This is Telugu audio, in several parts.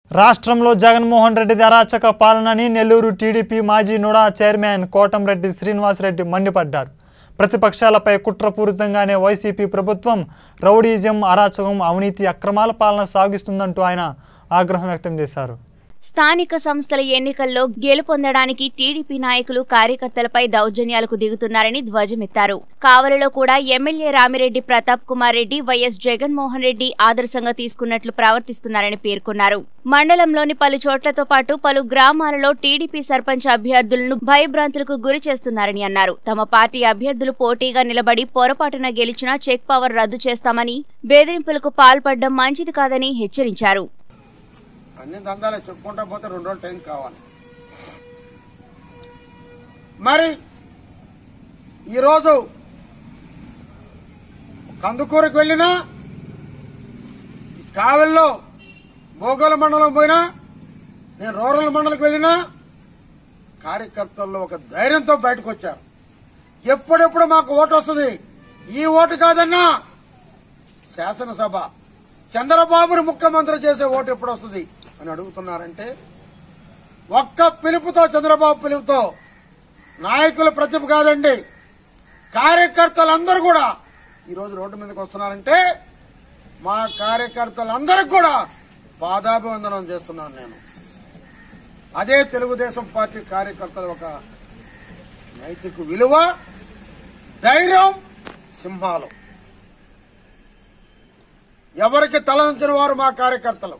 రాష్ట్రంలో జగన్మోహన్ రెడ్డిది అరాచక పాలనని నెల్లూరు టీడీపీ మాజీ నుడా చైర్మన్ కోటంరెడ్డి శ్రీనివాసరెడ్డి మండిపడ్డారు ప్రతిపక్షాలపై కుట్రపూరితంగానే వైసీపీ ప్రభుత్వం రౌడీజం అరాచకం అవినీతి అక్రమాల పాలన సాగిస్తుందంటూ ఆయన ఆగ్రహం వ్యక్తం చేశారు స్థానిక సంస్థల ఎన్నికల్లో గెలుపొందడానికి టీడీపీ నాయకులు కార్యకర్తలపై దౌర్జన్యాలకు దిగుతున్నారని ధ్వజమెత్తారు కావలిలో కూడా ఎమ్మెల్యే రామిరెడ్డి ప్రతాప్ కుమార్ రెడ్డి వైఎస్ జగన్మోహన్ రెడ్డి ఆదర్శంగా తీసుకున్నట్లు ప్రవర్తిస్తున్నారని పేర్కొన్నారు మండలంలోని పలు చోట్లతో పాటు పలు గ్రామాలలో టీడీపీ సర్పంచ్ అభ్యర్థులను భయభ్రాంతులకు గురి చేస్తున్నారని అన్నారు తమ పార్టీ అభ్యర్థులు పోటీగా నిలబడి పొరపాటున గెలిచినా చెక్ పవర్ రద్దు చేస్తామని బెదిరింపులకు పాల్పడడం మంచిది కాదని హెచ్చరించారు అన్ని దందాలే చెప్పుకుంటా పోతే రెండు రోజులు టైం కావాలి మరి ఈరోజు కందుకూరుకు వెళ్ళినా కావెల్లో భోగోల మండలం పోయినా నేను రూరల్ మండలికి వెళ్ళినా కార్యకర్తల్లో ఒక ధైర్యంతో బయటకు వచ్చారు ఎప్పుడెప్పుడు మాకు ఓటు వస్తుంది ఈ ఓటు కాదన్నా శాసనసభ చంద్రబాబును ముఖ్యమంత్రి చేసే ఓటు ఎప్పుడు వస్తుంది అని అడుగుతున్నారంటే ఒక్క పిలుపుతో చంద్రబాబు పిలుపుతో నాయకుల ప్రతిభ కాదండి కార్యకర్తలందరూ కూడా ఈరోజు రోడ్డు మీదకి వస్తున్నారంటే మా కార్యకర్తలందరికీ కూడా పాదాభివందనం చేస్తున్నాను నేను అదే తెలుగుదేశం పార్టీ కార్యకర్తల ఒక నైతిక విలువ ధైర్యం సింహాలు ఎవరికి తల ఉంచిన వారు మా కార్యకర్తలు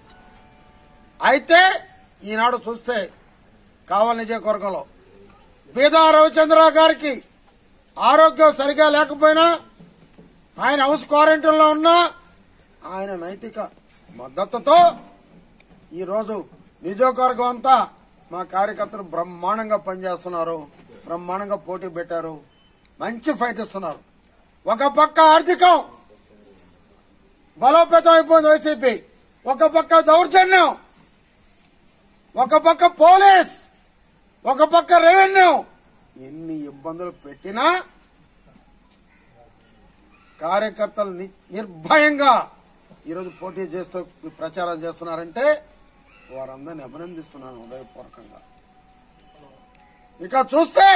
అయితే ఈనాడు చూస్తే కావలి నియోజకవర్గంలో బీదా రవిచంద్ర గారికి ఆరోగ్యం సరిగా లేకపోయినా ఆయన హౌస్ క్వారంటైన్ లో ఉన్నా ఆయన నైతిక మద్దతుతో ఈరోజు నియోజకవర్గం అంతా మా కార్యకర్తలు బ్రహ్మాండంగా పనిచేస్తున్నారు బ్రహ్మాండంగా పోటీ పెట్టారు మంచి ఫైట్ ఇస్తున్నారు ఒక పక్క ఆర్థికం బలోపేతం అయిపోయింది వైసీపీ ఒక పక్క దౌర్జన్యం ఒక పక్క పోలీస్ ఒక పక్క రెవెన్యూ ఎన్ని ఇబ్బందులు పెట్టినా కార్యకర్తలు ని- నిర్భయంగా ఈరోజు పోటీ చేస్తూ ప్రచారం చేస్తున్నారంటే వారందరిని అభినందిస్తున్నాను హృదయపూర్వకంగా ఇక చూస్తే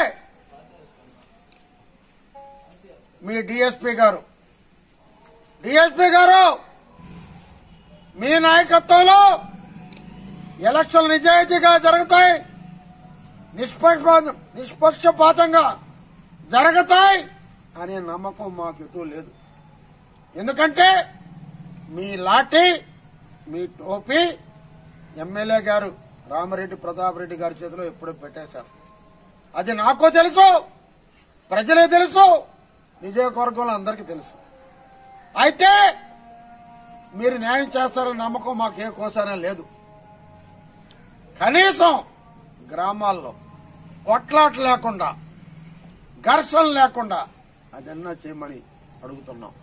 మీ డిఎస్పీ గారు డిఎస్పీ గారు మీ నాయకత్వంలో ఎలక్షన్లు నిజాయితీగా జరుగుతాయి నిష్పక్ష నిష్పక్షపాతంగా జరుగుతాయి అనే నమ్మకం మాకు ఎటు లేదు ఎందుకంటే మీ లాఠీ మీ టోపీ ఎమ్మెల్యే గారు రామరెడ్డి ప్రతాప్ రెడ్డి గారి చేతిలో ఎప్పుడూ పెట్టేశారు అది నాకు తెలుసు ప్రజలే తెలుసు నియోజకవర్గంలో అందరికీ తెలుసు అయితే మీరు న్యాయం చేస్తారన్న నమ్మకం మాకు ఏ కోసానే లేదు కనీసం గ్రామాల్లో కొట్లాట లేకుండా ఘర్షణ లేకుండా అదన్నా చేయమని అడుగుతున్నాం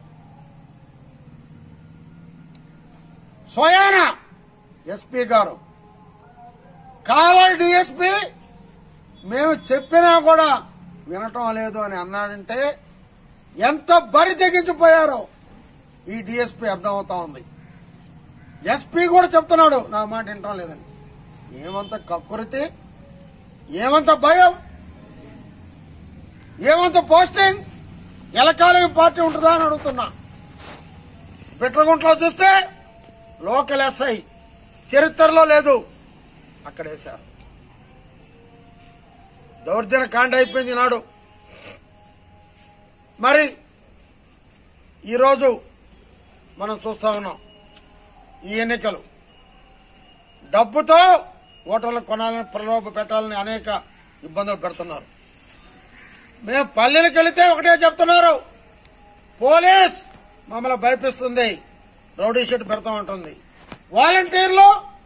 స్వయాన ఎస్పీ గారు కావల్ డిఎస్పీ మేము చెప్పినా కూడా వినటం లేదు అని అన్నాడంటే ఎంత బరి తెగించిపోయారో ఈ డిఎస్పీ అర్థమవుతా ఉంది ఎస్పీ కూడా చెప్తున్నాడు నా మాట వినటం లేదని ఏమంత కక్కురితి ఏమంత భయం ఏమంత పోస్టింగ్ ఎలకాలం ఈ పార్టీ ఉంటుందా అని అడుగుతున్నా బిట్రగుంట్లో చూస్తే లోకల్ ఎస్ఐ చరిత్రలో లేదు అక్కడ వేశారు దౌర్జన్య కాండ అయిపోయింది నాడు మరి ఈరోజు మనం చూస్తా ఉన్నాం ఈ ఎన్నికలు డబ్బుతో ఓటర్లు కొనాలని ప్రలోభ పెట్టాలని అనేక ఇబ్బందులు పెడుతున్నారు మేము పల్లెలకు వెళితే ఒకటే చెప్తున్నారు పోలీస్ మమ్మల్ని భయపిస్తుంది రౌడీ షీట్ పెడతా ఉంటుంది వాలంటీర్లు